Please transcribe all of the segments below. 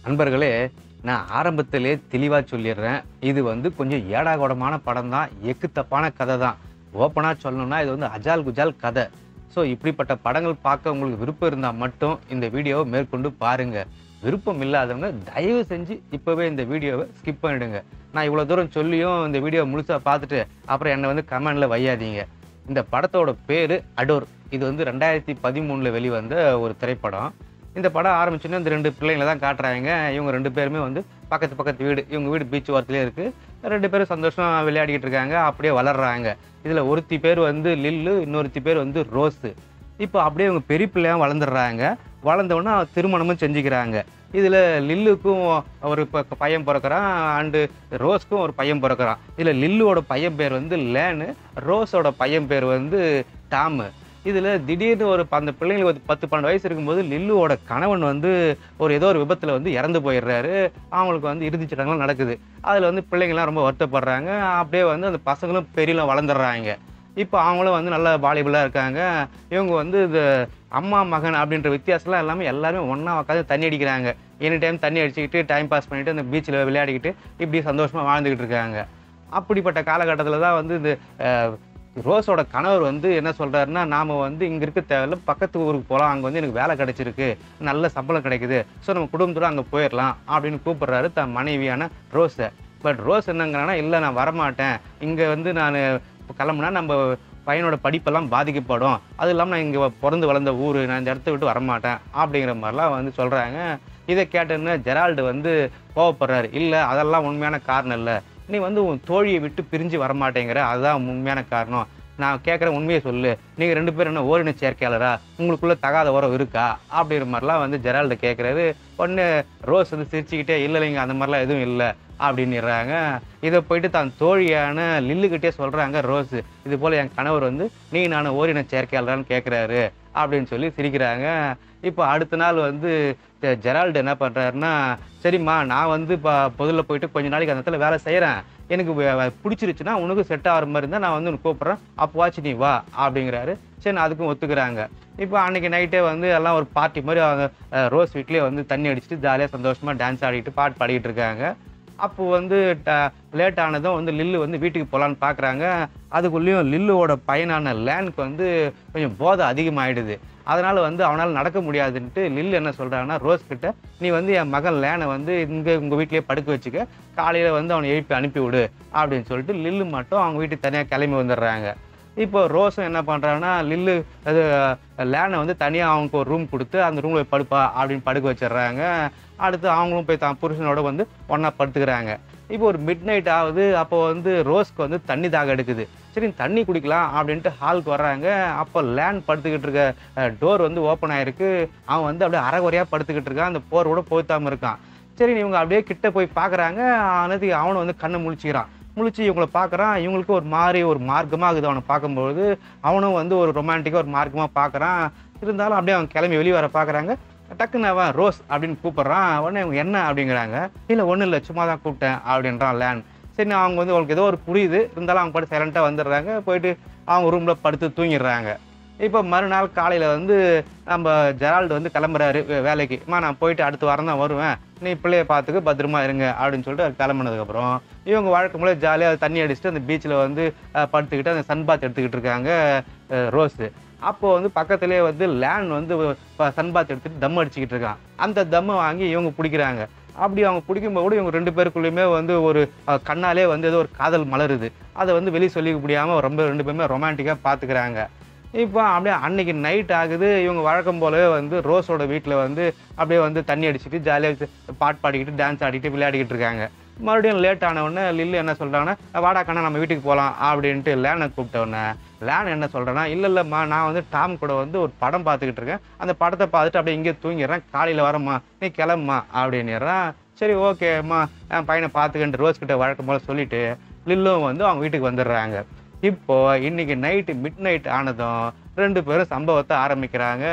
நண்பர்களே நான் ஆரம்பத்திலே தெளிவாக சொல்லிடுறேன் இது வந்து கொஞ்சம் ஏடாகூடமான படம் தான் எக்கு தப்பான கதை தான் ஓப்பனாக சொல்லணும்னா இது வந்து அஜால் குஜால் கதை ஸோ இப்படிப்பட்ட படங்கள் பார்க்க உங்களுக்கு விருப்பம் இருந்தால் மட்டும் இந்த வீடியோவை மேற்கொண்டு பாருங்க விருப்பம் இல்லாதவங்க தயவு செஞ்சு இப்போவே இந்த வீடியோவை ஸ்கிப் பண்ணிடுங்க நான் இவ்வளோ தூரம் சொல்லியும் இந்த வீடியோ முழுசாக பார்த்துட்டு அப்புறம் என்னை வந்து கமெண்டில் வையாதீங்க இந்த படத்தோட பேர் அடோர் இது வந்து ரெண்டாயிரத்தி பதிமூணில் வெளிவந்த ஒரு திரைப்படம் இந்த படம் ஆரம்பிச்சோன்னே இந்த ரெண்டு பிள்ளைங்களை தான் காட்டுறாங்க இவங்க ரெண்டு பேருமே வந்து பக்கத்து பக்கத்து வீடு இவங்க வீடு பீச் ஓரத்துலேயே இருக்குது ரெண்டு பேரும் சந்தோஷமா விளையாடிக்கிட்டு இருக்காங்க அப்படியே வளர்றாங்க இதில் ஒருத்தி பேர் வந்து லில்லு இன்னொருத்தி பேர் வந்து ரோஸு இப்போ அப்படியே இவங்க பெரிய பிள்ளையாக வளர்ந்துடுறாங்க வளர்ந்தவுடனே திருமணமும் செஞ்சுக்கிறாங்க இதில் லில்லுக்கும் ஒரு ப- பையன் பிறக்கிறான் அண்டு ரோஸ்க்கும் ஒரு பையன் பிறக்கிறான் இதில் லில்லுவோட பையன் பேர் வந்து லேனு ரோஸோட பையன் பேர் வந்து டாமு இதில் திடீர்னு ஒரு ப- அந்த பிள்ளைங்களுக்கு ஒரு பத்து பன்னெண்டு வயசு இருக்கும்போது லில்லுவோட கணவன் வந்து ஒரு ஏதோ ஒரு விபத்தில் வந்து இறந்து போயிடுறாரு அவங்களுக்கு வந்து இறுதிச் சடங்குலாம் நடக்குது அதில் வந்து பிள்ளைங்கள்லாம் ரொம்ப வருத்தப்படுறாங்க அப்படியே வந்து அந்த பசங்களும் பெரியலாம் வளர்ந்துடுறாங்க இப்போ அவங்களும் வந்து நல்ல வாலிபலாக இருக்காங்க இவங்க வந்து இந்த அம்மா மகன் அப்படின்ற வித்தியாசம்லாம் எல்லாமே எல்லாருமே ஒன்றா உட்காந்து தண்ணி அடிக்கிறாங்க எனி டைம் தண்ணி அடிச்சுக்கிட்டு டைம் பாஸ் பண்ணிட்டு அந்த பீச்சில் விளையாடிக்கிட்டு இப்படி சந்தோஷமாக வாழ்ந்துக்கிட்டு இருக்காங்க அப்படிப்பட்ட காலகட்டத்தில் தான் வந்து இந்த அஹ், ரோஸோட கணவர் வந்து என்ன சொல்கிறாருன்னா நாம் வந்து இங்கே இருக்க தேவையில்ல பக்கத்து ஊருக்கு போகலாம் அங்கே வந்து எனக்கு வேலை கிடைச்சிருக்கு நல்ல சம்பளம் கிடைக்குது ஸோ நம்ம குடும்பத்தோட அங்கே போயிடலாம் அப்படின்னு கூப்பிடுறாரு தன் மனைவியான ரோஸை பட் ரோஸ் என்னங்கிறான்னா இல்லை நான் வரமாட்டேன் இங்கே வந்து நான் கிளம்புனா நம்ம பையனோட படிப்பெல்லாம் பாதிக்கப்படும் அது இல்லாமல் நான் இங்கே பிறந்து வளர்ந்த ஊர் நான் இந்த இடத்த விட்டு வரமாட்டேன் அப்படிங்கிற மாதிரிலாம் வந்து சொல்கிறாங்க இதை கேட்டோன்னே ஜெரால்டு வந்து கோவப்படுறாரு இல்லை அதெல்லாம் உண்மையான காரணம் இல்லை நீ வந்து உன் தோழியை விட்டு பிரிஞ்சு வரமாட்டேங்கிற அதுதான் உண்மையான காரணம் நான் கேட்குற உண்மையை சொல்லு நீங்கள் ரெண்டு பேரும் என்ன ஓரின சேர்க்கையாளரா உங்களுக்குள்ள தகாத உறவு இருக்கா அப்படிங்கிற மாதிரிலாம் வந்து ஜெரால்டு கேட்குறாரு உடனே ரோஸ் வந்து சிரிச்சுக்கிட்டே இல்லை இல்லைங்க அந்த மாதிரிலாம் எதுவும் இல்லை அப்படின்னுறாங்க இதை போயிட்டு தான் தோழியான லில்லுக்கிட்டே சொல்கிறாங்க ரோஸ் இது போல் என் கணவர் வந்து நீ நான் ஓரின சேர்க்கையாளரான்னு கேட்குறாரு அப்படின்னு சொல்லி சிரிக்கிறாங்க இப்போ அடுத்த நாள் வந்து ஜெ- ஜெரால்டு என்ன பண்ணுறாருன்னா சரிம்மா நான் வந்து இப்போ பொதுல போயிட்டு கொஞ்ச நாளைக்கு அந்த இடத்துல வேலை செய்கிறேன் எனக்கு வே- வே- பிடிச்சிருச்சுன்னா உனக்கு செட் ஆகிற மாதிரி இருந்தால் நான் வந்து உனக்கு கூப்பிட்றேன் அப்போவாச்சும் நீ வா அப்படிங்கிறாரு சரி நான் அதுக்கும் ஒத்துக்கிறாங்க இப்போ அன்னைக்கு நைட்டே வந்து எல்லாம் ஒரு பார்ட்டி மாதிரி அவங்க அஹ், ரோஸ் வீட்லேயே வந்து தண்ணி அடிச்சுட்டு ஜாலியாக சந்தோஷமாக டான்ஸ் ஆடிட்டு பாட்டு பாடிக்கிட்டு இருக்காங்க அப்போ வந்து லேட் ஆனதும் வந்து லில்லு வந்து வீட்டுக்கு போகலான்னு பார்க்குறாங்க அதுக்குள்ளேயும் லில்லுவோட பையனான லேனுக்கு வந்து கொஞ்சம் போதை அதிகமாகிடுது அதனால் வந்து அவனால் நடக்க முடியாதுன்ட்டு லில்லு என்ன சொல்கிறாங்கன்னா ரோஸ் கிட்ட நீ வந்து என் மகன் லேனை வந்து இங்கே உங்கள் வீட்லேயே படுக்க வச்சுக்க காலையில் வந்து அவனை எழுப்பி அனுப்பி விடு அப்படின்னு சொல்லிட்டு லில்லு மட்டும் அவங்க வீட்டுக்கு தனியாக கிளம்பி வந்துடுறாங்க இப்போ ரோஸும் என்ன பண்ணுறாங்கன்னா லில்லு அது லேனை வந்து தனியாக அவங்களுக்கு ஒரு ரூம் கொடுத்து அந்த ரூமில் படுப்பா அப்படின்னு படுக்க வச்சிடுறாங்க அடுத்து அவங்களும் போய் தான் புருஷனோட வந்து ஒன்றா படுத்துக்கிறாங்க இப்போ ஒரு மிட் நைட் ஆகுது அப்போ வந்து ரோஸ்க்கு வந்து தண்ணி தாக எடுக்குது சரி தண்ணி குடிக்கலாம் அப்படின்ட்டு ஹாலுக்கு வர்றாங்க அப்போ லேண்ட் படுத்துக்கிட்டு இருக்க டோர் வந்து ஓப்பன் ஆயிருக்கு அவன் வந்து அப்படியே அரைகுறையாக படுத்துக்கிட்டு இருக்கான் அந்த போர் கூட போத்தாமல் இருக்கான் சரி இவங்க அப்படியே கிட்ட போய் பார்க்குறாங்க அனது அவனை வந்து கண்ணை முழிச்சிக்கிறான் முழிச்சு இவங்கள பார்க்குறான் இவங்களுக்கு ஒரு மாதிரி ஒரு மார்க்கமாக இருக்குது அவனை பார்க்கும்பொழுது அவனும் வந்து ஒரு ரொமான்டிக்காக ஒரு மார்க்கமாக பார்க்குறான் இருந்தாலும் அப்படியே அவன் கிளம்பி வெளியே வர பார்க்குறாங்க டக்குன்னு அவன் ரோஸ் அப்படின்னு கூப்பிட்றான் உடனே இவங்க என்ன அப்படிங்கிறாங்க இல்லை ஒன்றும் இல்லை சும்மா தான் கூப்பிட்டேன் அப்படின்றான் லேன் சரி நான் அவங்க வந்து அவங்களுக்கு ஏதோ ஒரு புரியுது இருந்தாலும் அவங்க பாட்டு சைலண்ட்டாக வந்துடுறாங்க போயிட்டு அவங்க ரூமில் படுத்து தூங்கிடுறாங்க இப்போ மறுநாள் காலையில் வந்து நம்ம ஜெரால்டு வந்து கிளம்புறாரு வே- வேலைக்கு அம்மா நான் போயிட்டு அடுத்த வாரம் தான் வருவேன் நீ பிள்ளைய பார்த்துக்க பத்திரமா இருங்க அப்படின்னு சொல்லிட்டு அவர் கிளம்புனதுக்கப்புறம் இவங்க வழக்கம் போல ஜாலியாக தண்ணி அடிச்சுட்டு அந்த பீச்சில் வந்து அஹ், படுத்துக்கிட்டு அந்த சன் பாத் எடுத்துக்கிட்டு இருக்காங்க அஹ், ரோஸு அப்போ வந்து பக்கத்துலேயே வந்து லேண்ட் வந்து சன் பாத் எடுத்துட்டு தம் அடிச்சுக்கிட்டு இருக்கான் அந்த தம்மை வாங்கி இவங்க பிடிக்கிறாங்க அப்படி அவங்க பிடிக்கும்போது கூட இவங்க ரெண்டு பேருக்குள்ளேயுமே வந்து ஒரு அஹ், கண்ணாலே வந்து ஏதோ ஒரு காதல் மலருது அதை வந்து வெளியே சொல்லிக்க முடியாமல் ரொம்ப ரெண்டு பேருமே ரொமான்டிக்காக பார்த்துக்கிறாங்க இப்போ அப்படியே அன்னைக்கு நைட் ஆகுது இவங்க வழக்கம் போலவே வந்து ரோஸோட வீட்டில் வந்து அப்படியே வந்து தண்ணி அடிச்சுட்டு ஜாலியாக பாட்டு பாடிக்கிட்டு டான்ஸ் ஆடிக்கிட்டு விளையாடிக்கிட்டு இருக்காங்க மறுபடியும் லேட் ஆன உடனே லில்லு என்ன சொல்கிறாங்கன்னா வாடா கண்ணா நம்ம வீட்டுக்கு போகலாம் அப்படின்ட்டு லேனை கூப்பிட்ட உடனே லேன் என்ன சொல்கிறேன்னா இல்லை இல்லைம்மா நான் வந்து டாம் கூட வந்து ஒரு படம் பார்த்துக்கிட்டு இருக்கேன் அந்த படத்தை பார்த்துட்டு அப்படியே இங்கே தூங்கிடுறேன் காலையில் வரம்மா நீ கிளம்புமா அப்படின்னுறான் சரி ஓகேம்மா என் பையனை பார்த்துக்கிட்டு ரோஸ் கிட்ட வழக்கம் போல சொல்லிட்டு லில்லும் வந்து அவங்க வீட்டுக்கு வந்துடுறாங்க இப்போ இன்னைக்கு நைட்டு மிட் நைட் ஆனதும் ரெண்டு பேரும் சம்பவத்தை ஆரம்பிக்கிறாங்க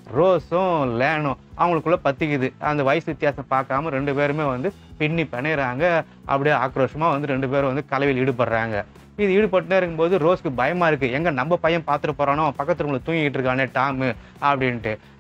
ரோஸும் லேனும் அவங்களுக்குள்ள பத்திக்குது அந்த வயசு வித்தியாசம் பார்க்காம ரெண்டு பேருமே வந்து பின்னி பிணையிறாங்க அப்படியே ஆக்ரோஷமா வந்து ரெண்டு பேரும் வந்து கலவையில் ஈடுபடுறாங்க இது ஈடுபட்டுனே இருக்கும்போது ரோஸ்க்கு பயமா இருக்கு எங்க நம்ம பையன் பார்த்துட்டு போறானோ பக்கத்து ரூம்ல தூங்கிட்டு இருக்கானே டாமு அப்படின்ட்டு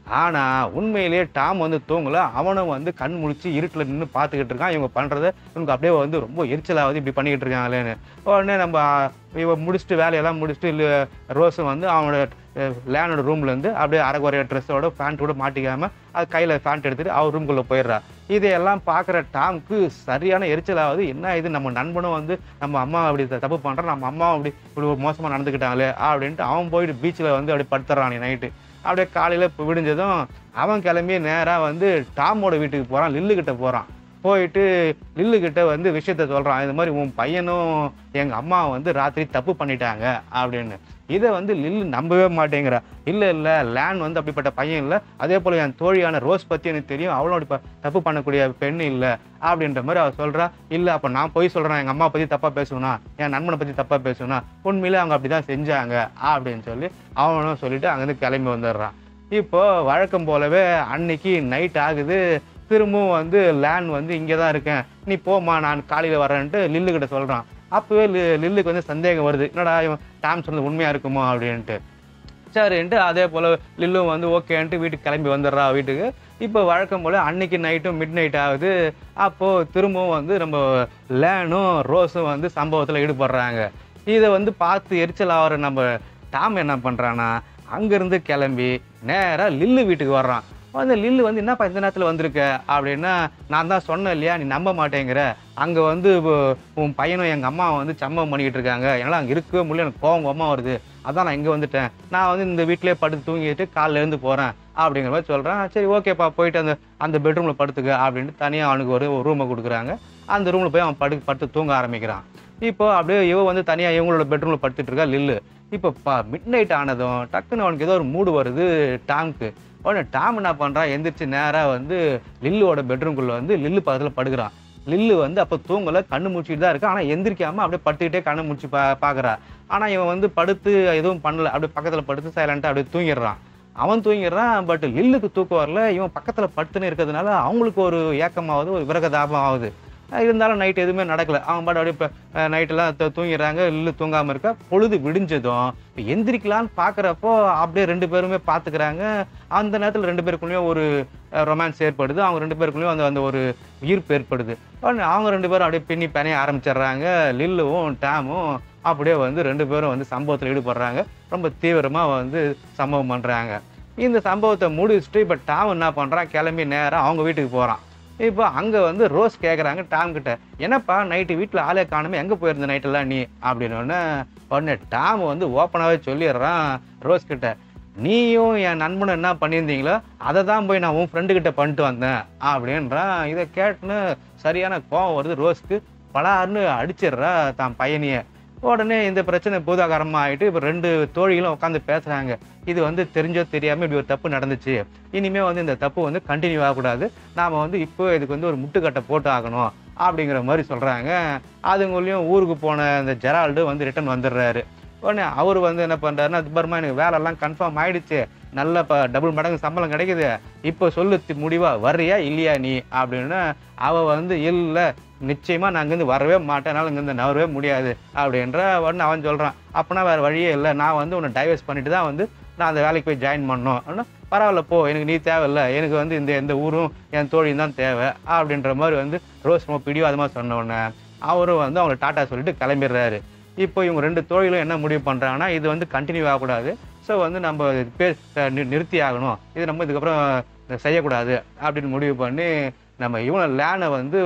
ஆனால் உண்மையிலேயே டாம் வந்து தூங்கல அவனும் வந்து கண் முழிச்சு இருட்டில் நின்று பார்த்துக்கிட்டு இருக்கான் இவங்க பண்ணுறத இவனுக்கு அப்படியே வந்து ரொம்ப எரிச்சலாவது இப்படி பண்ணிக்கிட்டு இருக்காங்களேன்னு உடனே நம்ம இவன் முடிச்சுட்டு வேலையெல்லாம் முடிச்சுட்டு இல்லை ரோஸும் வந்து அவனோட லேனோட ரூம்லேருந்து அப்படியே அரைக்குறைய ட்ரெஸ்ஸோட பேண்ட் கூட மாட்டிக்காமல் அது கையில் பேண்ட் எடுத்துட்டு அவர் ரூம்குள்ளே போயிடுறா இதையெல்லாம் பார்க்குற டாம்க்கு சரியான எரிச்சலாகுது என்ன இது நம்ம நண்பனும் வந்து நம்ம அம்மா அப்படி த- தப்பு பண்ணுறான் நம்ம அம்மா அப்படி இப்படி ஒரு மோசமாக நடந்துக்கிட்டாங்களே அப்படின்ட்டு அவன் போயிட்டு பீச்சில் வந்து அப்படியே படுத்துறான் நைட்டு அப்படியே காலையில் விடிஞ்சதும் அவன் கிளம்பி நேராக வந்து டாமோட வீட்டுக்கு போகிறான் லில்லு கிட்ட போகிறான் போயிட்டு லில்லு கிட்ட வந்து விஷயத்த சொல்கிறான் இது மாதிரி உன் பையனும் எங்கள் அம்மா வந்து ராத்திரி தப்பு பண்ணிட்டாங்க அப்படின்னு இதை வந்து லில்லு நம்பவே மாட்டேங்கிறா இல்லை இல்லை லேன் வந்து அப்படிப்பட்ட பையன் இல்லை அதே போல் என் தோழியான ரோஸ் பற்றி எனக்கு தெரியும் அவளோட இப்போ தப்பு பண்ணக்கூடிய பெண் இல்லை அப்படின்ற மாதிரி அவள் சொல்கிறா இல்லை அப்போ நான் போய் சொல்கிறேன் எங்கள் அம்மா பற்றி தப்பாக பேசுவேனா என் நண்பனை பற்றி தப்பாக பேசுவேனா உண்மையிலே அவங்க அப்படி தான் செஞ்சாங்க அப்படின்னு சொல்லி அவனும் சொல்லிட்டு அங்கேருந்து கிளம்பி வந்துடுறான் இப்போ வழக்கம் போலவே அன்னைக்கு நைட் ஆகுது திரும்பவும் வந்து லேன் வந்து இங்கே தான் இருக்கேன் நீ போம்மா நான் காலையில் வரேன்ட்டு லில்லு கிட்ட சொல்கிறான் அப்போவே லி- லில்லுக்கு வந்து சந்தேகம் வருது என்னடா இவன் டாம் சொன்னது உண்மையாக இருக்குமோ அப்படின்ட்டு சரின்ட்டு அதே போல் லில்லும் வந்து ஓகேன்ட்டு வீட்டுக்கு கிளம்பி வந்துடுறா வீட்டுக்கு இப்போ வழக்கம் போல் அன்னைக்கு நைட்டும் மிட் நைட் ஆகுது அப்போது திரும்பவும் வந்து நம்ம லேனும் ரோஸும் வந்து சம்பவத்தில் ஈடுபடுறாங்க இதை வந்து பார்த்து எரிச்சல் ஆகிற நம்ம டாம் என்ன பண்ணுறான்னா அங்கேருந்து கிளம்பி நேராக லில்லு வீட்டுக்கு வர்றான் வந்து லில்லு வந்து என்னப்பா இந்த நேரத்தில் வந்திருக்க அப்படின்னா நான் தான் சொன்னேன் இல்லையா நீ நம்ப மாட்டேங்கிற அங்கே வந்து உ- உன் பையனும் எங்கள் அம்மாவும் வந்து சம்பவம் பண்ணிக்கிட்டு இருக்காங்க என்னால் அங்கே இருக்கவே முடியல எனக்கு கோவம் கோவமாக வருது அதான் நான் இங்கே வந்துட்டேன் நான் வந்து இந்த வீட்டிலே படுத்து தூங்கிட்டு காலைல எழுந்து போகிறேன் அப்படிங்கிற மாதிரி சொல்கிறேன் சரி ஓகேப்பா போயிட்டு அந்த அந்த பெட்ரூமில் படுத்துக்க அப்படின்ட்டு தனியாக அவனுக்கு ஒரு ரூமை கொடுக்குறாங்க அந்த ரூமில் போய் அவன் படு படுத்து தூங்க ஆரம்பிக்கிறான் இப்போ அப்படியே இவ வந்து தனியாக இவங்களோட பெட்ரூமில் படுத்துட்டு இருக்கா லில்லு இப்போ ப மிட் நைட் ஆனதும் டக்குன்னு அவனுக்கு ஏதோ ஒரு மூடு வருது டாம்க்கு உடனே டாம் என்ன பண்ணுறான் எந்திரிச்சு நேராக வந்து லில்லுவோட பெட்ரூம்குள்ளே வந்து லில்லு பக்கத்தில் படுக்கிறான் லில்லு வந்து அப்போ தூங்கலை கண்ணு முடிச்சிட்டு தான் இருக்கு ஆனால் எந்திரிக்காமல் அப்படியே படுத்துக்கிட்டே கண்ணு முடிச்சு பா பார்க்குறா ஆனால் இவன் வந்து படுத்து எதுவும் பண்ணல அப்படியே பக்கத்தில் படுத்து சைலண்ட்டாக அப்படியே தூங்கிடுறான் அவன் தூங்கிடுறான் பட் லில்லுக்கு தூக்கம் வரல இவன் பக்கத்தில் படுத்துன்னு இருக்கிறதுனால அவங்களுக்கு ஒரு ஏக்கமாகுது ஒரு விரகதாபம் ஆகுது அஹ் இருந்தாலும் நைட் எதுவுமே நடக்கல அவன் பாட்டு அப்படியே இப்போ நைட்டெல்லாம் தூங்கிடுறாங்க இல்லு தூங்காமல் இருக்க பொழுது விடிஞ்சதும் இப்போ எந்திரிக்கலான்னு பார்க்குறப்போ அப்படியே ரெண்டு பேருமே பார்த்துக்கிறாங்க அந்த நேரத்தில் ரெண்டு பேருக்குள்ளேயும் ஒரு ரொமான்ஸ் ஏற்படுது அவங்க ரெண்டு பேருக்குள்ளேயும் அந்த அந்த ஒரு ஈர்ப்பு ஏற்படுது உடனே அவங்க ரெண்டு பேரும் அப்படியே பின்னி பிணைய ஆரம்பிச்சிடுறாங்க லில்லுவும் டேமும் அப்படியே வந்து ரெண்டு பேரும் வந்து சம்பவத்தில் ஈடுபடுறாங்க ரொம்ப தீவிரமாக வந்து சம்பவம் பண்ணுறாங்க இந்த சம்பவத்தை முடிச்சுட்டு இப்போ டாம் என்ன பண்ணுறான் கிளம்பி நேராக அவங்க வீட்டுக்கு போகிறான் இப்போ அங்கே வந்து ரோஸ் கேட்குறாங்க டாம் கிட்ட என்னப்பா நைட்டு வீட்டில் ஆளே காணுமே எங்கே போயிருந்த நைட்டெல்லாம் நீ அப்படின்னு உடனே உடனே டாம் வந்து ஓப்பனாகவே சொல்லிடுறான் ரோஸ் கிட்ட நீயும் என் நண்பனும் என்ன பண்ணியிருந்தீங்களோ அதை தான் போய் நான் உன் ஃப்ரெண்டு கிட்ட பண்ணிட்டு வந்தேன் அப்படின்றான் இதை கேட்டுன்னு சரியான கோவம் வருது ரோஸ்க்கு பலார்னு அடிச்சிடுறா தான் பையனையே உடனே இந்த பிரச்சனை பூதாகாரமாக ஆகிட்டு இப்போ ரெண்டு தோழிகளும் உட்காந்து பேசுகிறாங்க இது வந்து தெரிஞ்சோ தெரியாமல் இப்படி ஒரு தப்பு நடந்துச்சு இனிமேல் வந்து இந்த தப்பு வந்து கண்டினியூ ஆகக்கூடாது நாம் வந்து இப்போ இதுக்கு வந்து ஒரு முட்டுக்கட்டை போட்டு ஆகணும் அப்படிங்கிற மாதிரி சொல்கிறாங்க அதுங்களையும் ஊருக்கு போன இந்த ஜெரால்டு வந்து ரிட்டர்ன் வந்துடுறாரு உடனே அவர் வந்து என்ன பண்ணுறாருன்னா துபர்மா எனக்கு வேலைலாம் கன்ஃபார்ம் ஆயிடுச்சு நல்ல இப்போ டபுள் மடங்கு சம்பளம் கிடைக்குது இப்போ சொல்லு தி- முடிவா வர்றியா இல்லையா நீ அப்படின்னு அவள் வந்து இல்லை நிச்சயமாக நான் இங்கேருந்து வரவே மாட்டேன் என்னால் இங்கேருந்து நவரவே முடியாது அப்படின்ற உடனே அவன் சொல்கிறான் அப்போனா வேறு வழியே இல்லை நான் வந்து உன்னை டைவர்ஸ் பண்ணிட்டு தான் வந்து நான் அந்த வேலைக்கு போய் ஜாயின் பண்ணணும் அப்படின்னா பரவாயில்ல போ எனக்கு நீ தேவையில்ல எனக்கு வந்து இந்த எந்த ஊரும் என் தோழியும் தான் தேவை அப்படின்ற மாதிரி வந்து ரோஸ் ரொம்ப பிடிவாதமாக சொன்ன உடனே அவரும் வந்து அவங்களை டாட்டா சொல்லிட்டு கிளம்பிடுறாரு இப்போ இவங்க ரெண்டு தோழிகளும் என்ன முடிவு பண்ணுறாங்கன்னா இது வந்து கண்டினியூ ஆகக்கூடாது ஸோ வந்து நம்ம இது பேர் அஹ், நி- நிறுத்தி ஆகணும் இது நம்ம இதுக்கப்புறம் செய்யக்கூடாது அப்படின்னு முடிவு பண்ணி நம்ம இவனை லேனை வந்து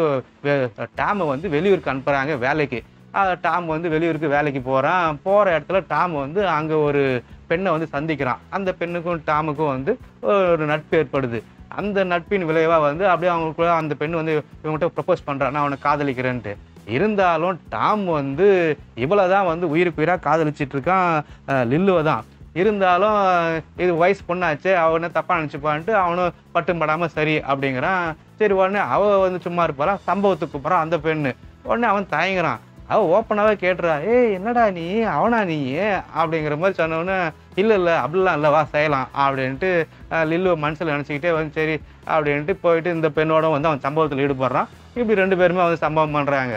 டாமை வந்து வெளியூருக்கு அனுப்புகிறாங்க வேலைக்கு அஹ், டாம் வந்து வெளியூருக்கு வேலைக்கு போகிறான் போகிற இடத்துல டாம் வந்து அங்கே ஒரு பெண்ணை வந்து சந்திக்கிறான் அந்த பெண்ணுக்கும் டாமுக்கும் வந்து ஒரு நட்பு ஏற்படுது அந்த நட்பின் விளைவாக வந்து அப்படியே அவங்களுக்குள்ள அந்த பெண் வந்து இவங்ககிட்ட ப்ரப்போஸ் பண்ணுறான் நான் அவனை காதலிக்கிறேன்ட்டு இருந்தாலும் டாம் வந்து இவ்வளோ தான் வந்து உயிருக்கு உயிராக காதலிச்சிட்டு இருக்கான் அஹ், லில்லுவை தான் இருந்தாலும் இது வயசு பொண்ணாச்சே அவனை தப்பாக நினச்சிப்பான்ட்டு அவனும் பட்டும் படாமல் சரி அப்படிங்கிறான் சரி உடனே அவ வந்து சும்மா இருப்பாரா சம்பவத்துக்கு போகிறான் அந்த பெண்ணு உடனே அவன் தயங்குறான் அவ ஓப்பனாகவே கேட்டுறா ஏய் என்னடா நீ அவனா நீ அப்படிங்கிற மாதிரி சொன்னவொடனே இல்லை இல்லை அப்படிலாம் இல்லை வா செய்யலாம் அப்படின்ட்டு அஹ், லில்லுவை மனசில் நினச்சிக்கிட்டே வந்து சரி அப்படின்ட்டு போயிட்டு இந்த பெண்ணோட வந்து அவன் சம்பவத்தில் ஈடுபடுறான் இப்படி ரெண்டு பேருமே வந்து சம்பவம் பண்ணுறாங்க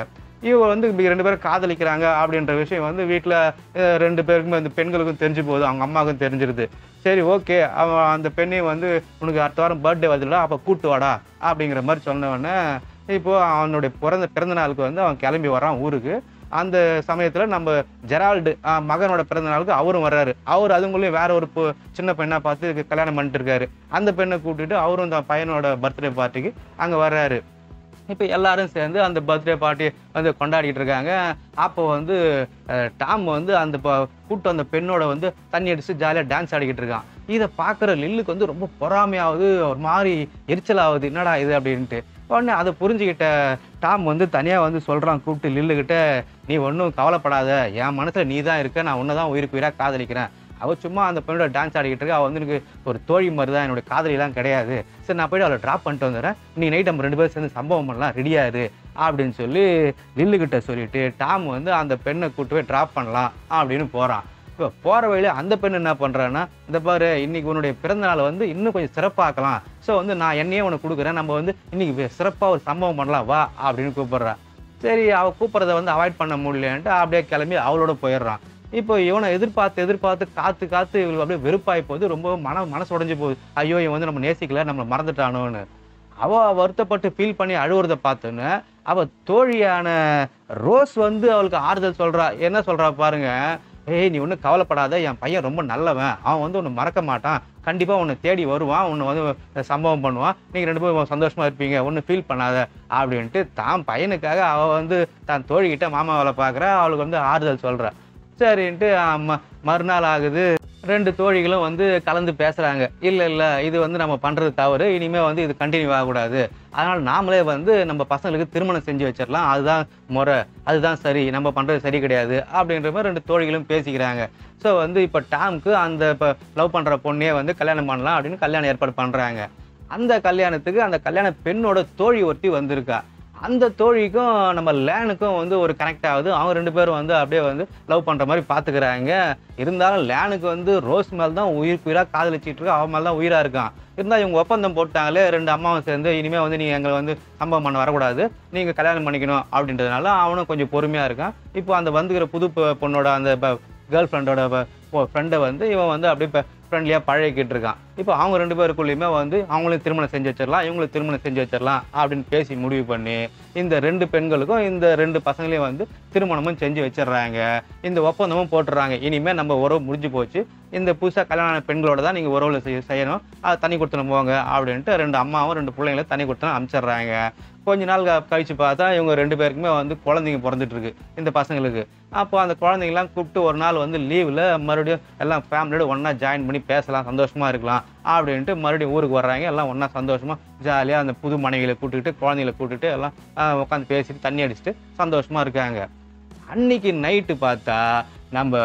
இவங்க வந்து இப்படி ரெண்டு பேரும் காதலிக்கிறாங்க அப்படின்ற விஷயம் வந்து வீட்டில் ரெண்டு பேருக்குமே அந்த பெண்களுக்கும் தெரிஞ்சு போகுது அவங்க அம்மாவுக்கும் தெரிஞ்சிருது சரி ஓகே அவன் அந்த பெண்ணையும் வந்து உனக்கு அடுத்த வாரம் பர்த்டே வருதுல அப்போ கூட்டு வாடா அப்படிங்கிற மாதிரி சொன்ன உடனே இப்போ அவனுடைய பிறந்த பிறந்த நாளுக்கு வந்து அவன் கிளம்பி வரான் ஊருக்கு அந்த சமயத்தில் நம்ம ஜெரால்டு ஆஹ், மகனோட பிறந்த நாளுக்கு அவரும் வர்றாரு அவர் அதுங்களையும் வேற ஒரு பொ- சின்ன பெண்ணை பார்த்து இதுக்கு கல்யாணம் பண்ணிட்டு இருக்காரு அந்த பெண்ணை கூட்டிட்டு அவரும் அந்த பையனோட பர்த்டே பார்ட்டிக்கு அங்கே வர்றாரு இப்போ எல்லாரும் சேர்ந்து அந்த பர்த்டே பார்ட்டி வந்து கொண்டாடிட்டு இருக்காங்க அப்போ வந்து அஹ், டாம் வந்து அந்த ப- கூட்டு அந்த பெண்ணோட வந்து தண்ணி அடிச்சு ஜாலியாக டான்ஸ் ஆடிக்கிட்டு இருக்கான் இதை பார்க்குற லில்லுக்கு வந்து ரொம்ப பொறாமையாவது ஒரு மாதிரி எரிச்சலாகுது என்னடா இது அப்படின்ட்டு உடனே அதை புரிஞ்சுக்கிட்ட டாம் வந்து தனியாக வந்து சொல்கிறான் கூப்பிட்டு லில்லுக்கிட்ட நீ ஒன்றும் கவலைப்படாத என் மனசில் நீ தான் இருக்க நான் உன்னை தான் உயிருக்கு உயிராக காதலிக்கிறேன் அவள் சும்மா அந்த பெண்ணோட டான்ஸ் ஆடிக்கிட்டு இருக்கா அவள் வந்து எனக்கு ஒரு தோழி மாதிரி தான் என்னோட காதலிலாம் கிடையாது சரி நான் போய்ட்டு அவளை ட்ராப் பண்ணிட்டு வந்துடுறேன் நீ நைட் நம்ம ரெண்டு பேரும் சேர்ந்து சம்பவம் பண்ணலாம் ரெடியாரு அப்படின்னு சொல்லி லில்லுக்கிட்ட சொல்லிட்டு டாம் வந்து அந்த பெண்ணை கூட்டு போய் ட்ராப் பண்ணலாம் அப்படின்னு போகிறான் இப்போ போகிற வழியில அந்த பெண் என்ன பண்ணுறான்னா இந்த பாரு இன்னைக்கு உன்னுடைய பிறந்த நாளை வந்து இன்னும் கொஞ்சம் சிறப்பாக்கலாம் ஸோ வந்து நான் என்னையே உனக்கு கொடுக்குறேன் நம்ம வந்து இன்னைக்கு சிறப்பாக ஒரு சம்பவம் பண்ணலாம் வா அப்படின்னு கூப்பிடுறா சரி அவ கூப்பிட்றத வந்து அவாய்ட் பண்ண முடியலன்ட்டு அப்படியே கிளம்பி அவளோட போயிடுறான் இப்போ இவனை எதிர்பார்த்து எதிர்பார்த்து காத்து காத்து இவளுக்கு அப்படியே வெறுப்பாகி போகுது ரொம்ப மன மனசு உடைஞ்சு போகுது ஐயோ இவன் வந்து நம்ம நேசிக்கல நம்மளை மறந்துட்டானோன்னு அவ வருத்தப்பட்டு ஃபீல் பண்ணி அழுவுறத பார்த்தோன்னு அவ தோழியான ரோஸ் வந்து அவளுக்கு ஆறுதல் சொல்றா என்ன சொல்றா பாருங்க ஏய் நீ ஒன்றும் கவலைப்படாத என் பையன் ரொம்ப நல்லவன் அவன் வந்து உன்னை மறக்க மாட்டான் கண்டிப்பாக உன்னை தேடி வருவான் உன்னை வந்து சம்பவம் பண்ணுவான் நீங்கள் ரெண்டு பேரும் சந்தோஷமா இருப்பீங்க ஒன்றும் ஃபீல் பண்ணாத அப்படின்ட்டு தான் பையனுக்காக அவள் வந்து தான் தோழிக்கிட்ட மாமாவளை பார்க்குறா அவளுக்கு வந்து ஆறுதல் சொல்றா சரின்ட்டு ம- மறுநாள் ஆகுது ரெண்டு தோழிகளும் வந்து கலந்து பேசுறாங்க இல்ல இல்ல இது வந்து நம்ம பண்றது தவறு இனிமே வந்து இது கண்டினியூ ஆகக்கூடாது அதனால நாமளே வந்து நம்ம பசங்களுக்கு திருமணம் செஞ்சு வச்சிடலாம் அதுதான் முறை அதுதான் சரி நம்ம பண்றது சரி கிடையாது அப்படின்ற மாதிரி ரெண்டு தோழிகளும் பேசிக்கிறாங்க ஸோ வந்து இப்போ டாம்க்கு அந்த இப்போ லவ் பண்ற பொண்ணையே வந்து கல்யாணம் பண்ணலாம் அப்படின்னு கல்யாணம் ஏற்பாடு பண்றாங்க அந்த கல்யாணத்துக்கு அந்த கல்யாண பெண்ணோட தோழி ஒருத்தி வந்திருக்கா அந்த தோழிக்கும் நம்ம லேனுக்கும் வந்து ஒரு கனெக்ட் ஆகுது அவங்க ரெண்டு பேரும் வந்து அப்படியே வந்து லவ் பண்ற மாதிரி பாத்துக்கிறாங்க இருந்தாலும் லேனுக்கு வந்து ரோஸ் மேல தான் உயிர் உயிரா காதலிச்சிட்டு இருக்கா அவன் மேல தான் உயிரா இருக்கான் இருந்தால் இவங்க ஒப்பந்தம் போட்டாங்களே ரெண்டு அம்மாவும் சேர்ந்து இனிமே வந்து நீங்க எங்களை வந்து சம்பவம் பண்ண வரக்கூடாது நீங்க கல்யாணம் பண்ணிக்கணும் அப்படின்றதுனால அவனும் கொஞ்சம் பொறுமையா இருக்கான் இப்போ அந்த வந்துக்கிற புது பொ- பொண்ணோட அந்த கேர்ள் ஃப்ரெண்டோட ஃப்ரெண்டை வந்து இவன் வந்து அப்படியே இப்போ ஃப்ரெண்ட்லியாக பழகிக்கிட்டு இருக்கான் இப்போ அவங்க ரெண்டு பேருக்குள்ளேயுமே வந்து அவங்களையும் திருமணம் செஞ்சு வச்சிடலாம் இவங்களும் திருமணம் செஞ்சு வச்சிடலாம் அப்படின்னு பேசி முடிவு பண்ணி இந்த ரெண்டு பெண்களுக்கும் இந்த ரெண்டு பசங்களையும் வந்து திருமணமும் செஞ்சு வச்சிடுறாங்க இந்த ஒப்பந்தமும் போட்டுறாங்க இனிமேல் நம்ம உறவு முடிஞ்சு போச்சு இந்த புதுசாக கல்யாண பெண்களோட தான் நீங்கள் உறவுல செய்ய செய்யணும் அது தனி கொடுத்துன்னு போங்க அப்படின்ட்டு ரெண்டு அம்மாவும் ரெண்டு பிள்ளைங்களும் தனி கொடுத்துன்னு அனுப்பிச்சிடுறாங்க கொஞ்ச நாள் க- கழிச்சு பார்த்தா இவங்க ரெண்டு பேருக்குமே வந்து குழந்தைங்க பிறந்துட்டு இருக்கு இந்த பசங்களுக்கு அப்போ அந்த குழந்தைங்கலாம் கூப்பிட்டு ஒரு நாள் வந்து லீவில் மறுபடியும் எல்லாம் ஃபேமிலியோட ஒன்றா ஜாயின் பண்ணி பேசலாம் சந்தோஷமா இருக்கலாம் அப்படின்ட்டு மறுபடியும் ஊருக்கு வர்றாங்க எல்லாம் ஒன்றா சந்தோஷமா ஜாலியாக அந்த புது மனைவிகளை கூட்டிகிட்டு குழந்தைகளை கூட்டிட்டு எல்லாம் உட்காந்து பேசிட்டு தண்ணி அடிச்சுட்டு சந்தோஷமா இருக்காங்க அன்னைக்கு நைட்டு பார்த்தா நம்ம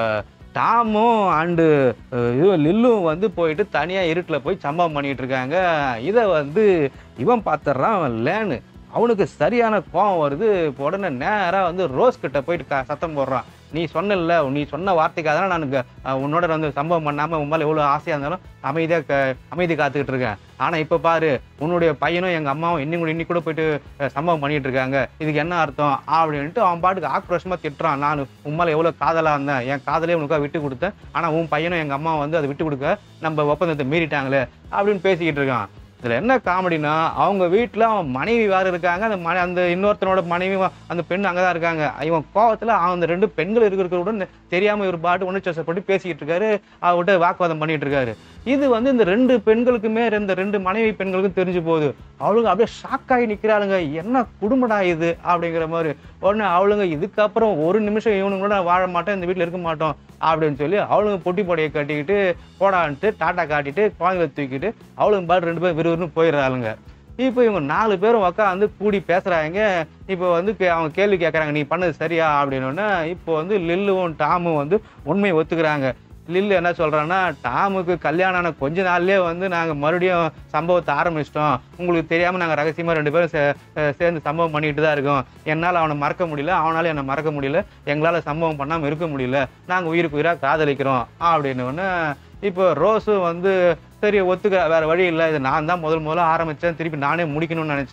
டாமும் அண்டு இதுவும் லில்லும் வந்து போயிட்டு தனியாக இருட்டில் போய் சம்பவம் பண்ணிட்டு இருக்காங்க இதை வந்து இவன் பார்த்துட்றான் லேனு அவனுக்கு சரியான கோவம் வருது இப்போ உடனே நேராக வந்து ரோஸ் கிட்ட போயிட்டு க சத்தம் போடுறான் நீ சொன்னல நீ சொன்ன வார்த்தைக்காக தான் நான் இங்க, அஹ், உன்னோட வந்து சம்பவம் பண்ணாமல் உன் மேலே எவ்வளோ ஆசையாக இருந்தாலும் அமைதியாக க அமைதி காத்துக்கிட்டு இருக்கேன் ஆனால் இப்போ பாரு உன்னுடைய பையனும் எங்கள் அம்மாவும் இன்னும் கூட இன்னி கூட போயிட்டு அஹ், சம்பவம் பண்ணிட்டு இருக்காங்க இதுக்கு என்ன அர்த்தம் அப்படின்ட்டு அவன் பாட்டுக்கு ஆக்ரோஷமாக திட்டுறான் நான் உன் மேலே எவ்வளோ காதலாக இருந்தேன் என் காதலே உனக்காக விட்டு கொடுத்தேன் ஆனால் உன் பையனும் எங்கள் அம்மாவும் வந்து அதை விட்டு கொடுக்க நம்ம ஒப்பந்தத்தை மீறிட்டாங்களே அப்படின்னு பேசிக்கிட்டு இருக்கான் இதில் என்ன காமெடினா அவங்க வீட்டில் அவன் மனைவி வேறு இருக்காங்க அந்த மனை அந்த இன்னொருத்தனோட மனைவி வ- அந்த பெண் அங்கே தான் இருக்காங்க இவன் கோவத்தில் அவன் அந்த ரெண்டு பெண்கள் இருக்கிற தெரியாமல் இவர் பாட்டு உணர்ச்சி பேசிக்கிட்டு இருக்காரு அவர்கிட்ட வாக்குவாதம் பண்ணிட்டு இருக்காரு இது வந்து இந்த ரெண்டு பெண்களுக்குமே இந்த ரெண்டு மனைவி பெண்களுக்கும் தெரிஞ்சு போகுது அவளுங்க அப்படியே ஷாக்காகி நிற்கிறாளுங்க என்ன குடும்படா இது அப்படிங்கிற மாதிரி உடனே அவளுங்க இதுக்கப்புறம் ஒரு நிமிஷம் இவனுங்க கூட நான் வாழ மாட்டேன் இந்த வீட்டில் இருக்க மாட்டோம் அப்படின்னு சொல்லி அவளுங்க பொட்டி பொடியை கட்டிக்கிட்டு போடான்ட்டு டாட்டா காட்டிட்டு குழந்தைகளை தூக்கிட்டு அவளுங்க பாட்டு ரெண்டு பேரும் விறுவிறுன்னு போயிடுறாளுங்க இப்போ இவங்க நாலு பேரும் உட்காந்து கூடி பேசுறாங்க இப்போ வந்து கே- அவங்க கேள்வி கேட்குறாங்க நீ பண்ணது சரியா அப்படின்னோடனே இப்போ வந்து லில்லுவும் டாமும் வந்து உண்மையை ஒத்துக்கிறாங்க லில்லு என்ன சொல்றான்னா டாமுக்கு கல்யாணம் ஆன கொஞ்ச நாள்லயே வந்து நாங்க மறுபடியும் சம்பவத்தை ஆரம்பிச்சிட்டோம் உங்களுக்கு தெரியாம நாங்க ரகசியமா ரெண்டு பேரும் சே- அஹ் சேர்ந்து சம்பவம் பண்ணிட்டு தான் இருக்கோம் என்னால அவனை மறக்க முடியல அவனால என்னை மறக்க முடியல எங்களால சம்பவம் பண்ணாம இருக்க முடியல நாங்க உயிருக்கு உயிரா காதலிக்கிறோம் அப்படின்னு உடனே இப்போ ரோஸும் வந்து சரி ஒத்துக்க வேற வழி இல்லை இது நான் தான் முதல் முதல்ல ஆரம்பிச்சேன் திருப்பி நானே முடிக்கணும்னு நினைச்சேன்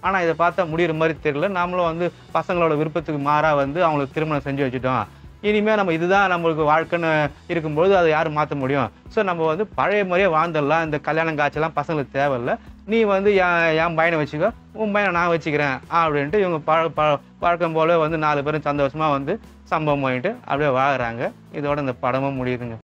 ஆனால் இதை பார்த்தா முடியிற மாதிரி தெரியல நாமளும் வந்து பசங்களோட விருப்பத்துக்கு மாறாக வந்து அவங்களுக்கு திருமணம் செஞ்சு வச்சுட்டோம் இனிமேல் நம்ம இதுதான் நம்மளுக்கு வாழ்க்கைன்னு இருக்கும்போது அதை யாரும் மாற்ற முடியும் ஸோ நம்ம வந்து பழைய முறையே வாழ்ந்துடலாம் இந்த கல்யாணம் காய்ச்சலாம் பசங்களுக்கு தேவையில்ல நீ வந்து என் என் பையனை வச்சுக்கோ உன் பையனை நான் வச்சுக்கிறேன் அப்படின்ட்டு இவங்க பழ ப வழக்கம் போல வந்து நாலு பேரும் சந்தோஷமாக வந்து சம்பவம் பண்ணிட்டு அப்படியே வாங்குறாங்க இதோட இந்த படமும் முடியுதுங்க